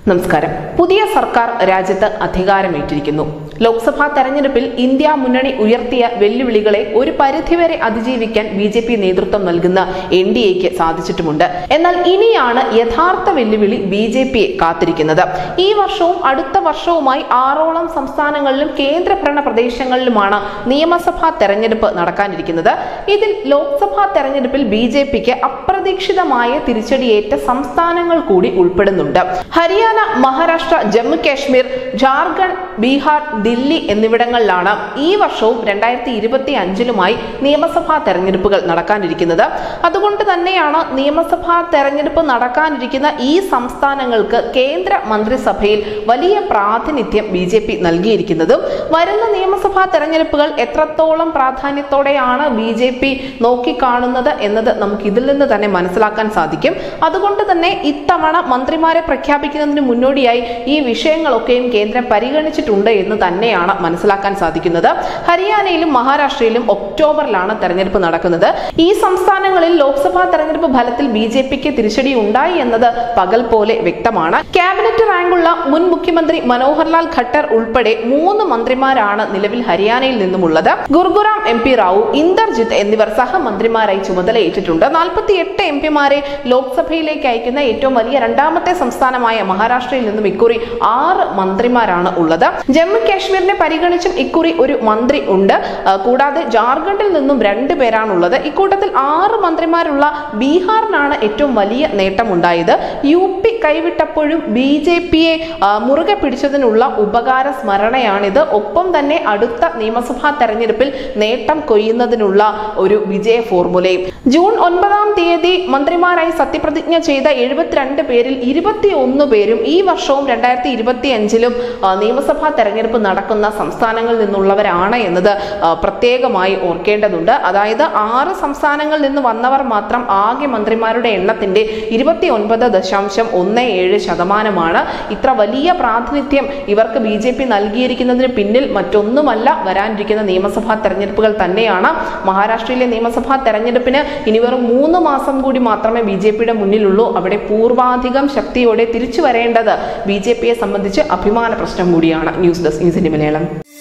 നമസ്കാരം പുതിയ സർക്കാർ രാജ്യത്ത് അധികാരമേറ്റിരിക്കുന്നു ലോക്സഭാ തെരഞ്ഞെടുപ്പിൽ ഇന്ത്യ മുന്നണി ഉയർത്തിയ വെല്ലുവിളികളെ ഒരു പരിധിവരെ അതിജീവിക്കാൻ ബി ജെ പി നേതൃത്വം നൽകുന്ന എൻ ഡി എക്ക് സാധിച്ചിട്ടുമുണ്ട് എന്നാൽ ഇനിയാണ് യഥാർത്ഥ വെല്ലുവിളി ബി ജെ പിയെ കാത്തിരിക്കുന്നത് ഈ വർഷവും അടുത്ത വർഷവുമായി ആറോളം സംസ്ഥാനങ്ങളിലും കേന്ദ്രഭരണ പ്രദേശങ്ങളിലുമാണ് നിയമസഭാ തെരഞ്ഞെടുപ്പ് നടക്കാനിരിക്കുന്നത് ഇതിൽ ലോക്സഭാ തെരഞ്ഞെടുപ്പിൽ ബി ജെ പിക്ക് അപ്രതീക്ഷിതമായ തിരിച്ചടിയേറ്റ സംസ്ഥാനങ്ങൾ കൂടി ഉൾപ്പെടുന്നുണ്ട് ഹരിയാന മഹാരാഷ്ട്ര ജമ്മു കാശ്മീർ ജാർഖണ്ഡ് ബീഹാർ ദില്ലി എന്നിവിടങ്ങളിലാണ് ഈ വർഷവും രണ്ടായിരത്തി ഇരുപത്തി അഞ്ചിലുമായി നിയമസഭാ തെരഞ്ഞെടുപ്പുകൾ നടക്കാനിരിക്കുന്നത് അതുകൊണ്ട് തന്നെയാണ് നിയമസഭാ തെരഞ്ഞെടുപ്പ് നടക്കാനിരിക്കുന്ന ഈ സംസ്ഥാനങ്ങൾക്ക് കേന്ദ്ര മന്ത്രിസഭയിൽ വലിയ പ്രാതിനിധ്യം ബി ജെ പി നൽകിയിരിക്കുന്നതും വരുന്ന നിയമസഭാ തെരഞ്ഞെടുപ്പുകൾ എത്രത്തോളം പ്രാധാന്യത്തോടെയാണ് ബി ജെ പി നോക്കിക്കാണുന്നത് എന്നത് നമുക്ക് ഇതിൽ നിന്ന് തന്നെ മനസ്സിലാക്കാൻ സാധിക്കും അതുകൊണ്ട് തന്നെ ഇത്തവണ മന്ത്രിമാരെ പ്രഖ്യാപിക്കുന്നതിന് മുന്നോടിയായി ഈ വിഷയങ്ങളൊക്കെയും കേന്ദ്രം പരിഗണിച്ചിട്ടുണ്ട് എന്ന് തന്നെയാണ് മനസ്സിലാക്കാൻ സാധിക്കുന്നത് ഹരിയാനയിലും മഹാരാഷ്ട്രയിലും ഒക്ടോബറിലാണ് തെരഞ്ഞെടുപ്പ് നടക്കുന്നത് ഈ സംസ്ഥാനങ്ങളിൽ ലോക്സഭാ തെരഞ്ഞെടുപ്പ് ഫലത്തിൽ ബി ജെ പിക്ക് തിരിച്ചടി ഉണ്ടായി എന്നത് പകൽ പോലെ വ്യക്തമാണ് ക്യാബിനറ്റ് റാങ്കുള്ള മുൻ മുഖ്യമന്ത്രി മനോഹർലാൽ ഖട്ടർ ഉൾപ്പെടെ മൂന്ന് മന്ത്രിമാരാണ് നിലവിൽ ഹരിയാനയിൽ നിന്നുമുള്ളത് ഗുർഗുറാം എം പി റാവു ഇന്ദർജിത്ത് എന്നിവർ സഹമന്ത്രിമാരായി ചുമതലയേറ്റിട്ടുണ്ട് നാൽപ്പത്തി എട്ട് എം പിമാരെ ലോക്സഭയിലേക്ക് അയക്കുന്ന ഏറ്റവും വലിയ രണ്ടാമത്തെ സംസ്ഥാനമായ മഹാരാഷ്ട്രയിൽ നിന്നും ഇക്കുറി ആറ് മന്ത്രിമാരാണ് ഉള്ളത് ജമ്മു കാശ്മീരിനെ പരിഗണിച്ചും ഇക്കുറി ഒരു മന്ത്രി ഉണ്ട് ആ, കൂടാതെ ജാർഖണ്ഡിൽ നിന്നും രണ്ട് പേരാണുള്ളത് ഇക്കൂട്ടത്തിൽ ആറ് മന്ത്രിമാരുള്ള ബീഹാറിനാണ് ഏറ്റവും വലിയ നേട്ടമുണ്ടായത് യു പി കൈവിട്ടപ്പോഴും ബി ജെ പിയെ മുറുകെ പിടിച്ചതിനുള്ള ഉപകാര സ്മരണയാണിത് ഒപ്പം തന്നെ അടുത്ത നിയമസഭാ തെരഞ്ഞെടുപ്പിൽ നേട്ടം കൊയ്യുന്നതിനുള്ള ഒരു വിജയ ഫോർമുലയും ജൂൺ ഒൻപതാം തീയതി മന്ത്രിമാരായി സത്യപ്രതിജ്ഞ ചെയ്ത എഴുപത്തിരണ്ട് പേരിൽ ഇരുപത്തി ഒന്ന് പേരും ഈ വർഷവും രണ്ടായിരത്തി ഇരുപത്തി അഞ്ചിലും നിയമസഭാ തെരഞ്ഞെടുപ്പ് നടക്കുന്ന സംസ്ഥാനങ്ങളിൽ നിന്നുള്ളവരാണ് എന്നത് ആ, പ്രത്യേകമായി ഓർക്കേണ്ടതുണ്ട് അതായത് ആറ് സംസ്ഥാനങ്ങളിൽ നിന്ന് വന്നവർ മാത്രം ആകെ മന്ത്രിമാരുടെ എണ്ണത്തിന്റെ ഇരുപത്തി ഒൻപത് ദശാംശം ഒന്ന് ഏഴ് ശതമാനമാണ് ഇത്ര വലിയ പ്രാതിനിധ്യം ഇവർക്ക് ബി ജെ പി നൽകിയിരിക്കുന്നതിന് പിന്നിൽ മറ്റൊന്നുമല്ല വരാനിരിക്കുന്ന നിയമസഭാ തെരഞ്ഞെടുപ്പുകൾ തന്നെയാണ് മഹാരാഷ്ട്രയിലെ നിയമസഭാ തെരഞ്ഞെടുപ്പിന് ഇനി വെറും മൂന്ന് മാസം കൂടി മാത്രമേ ബി ജെ പിയുടെ മുന്നിലുള്ളൂ അവിടെ പൂർവാധികം ശക്തിയോടെ തിരിച്ചു വരേണ്ടത് ബി ജെ പിയെ സംബന്ധിച്ച് അഭിമാന പ്രശ്നം കൂടിയാണ് ന്യൂസ് ഡെസ്ക് ന്യൂസിന്റെ മലയാളം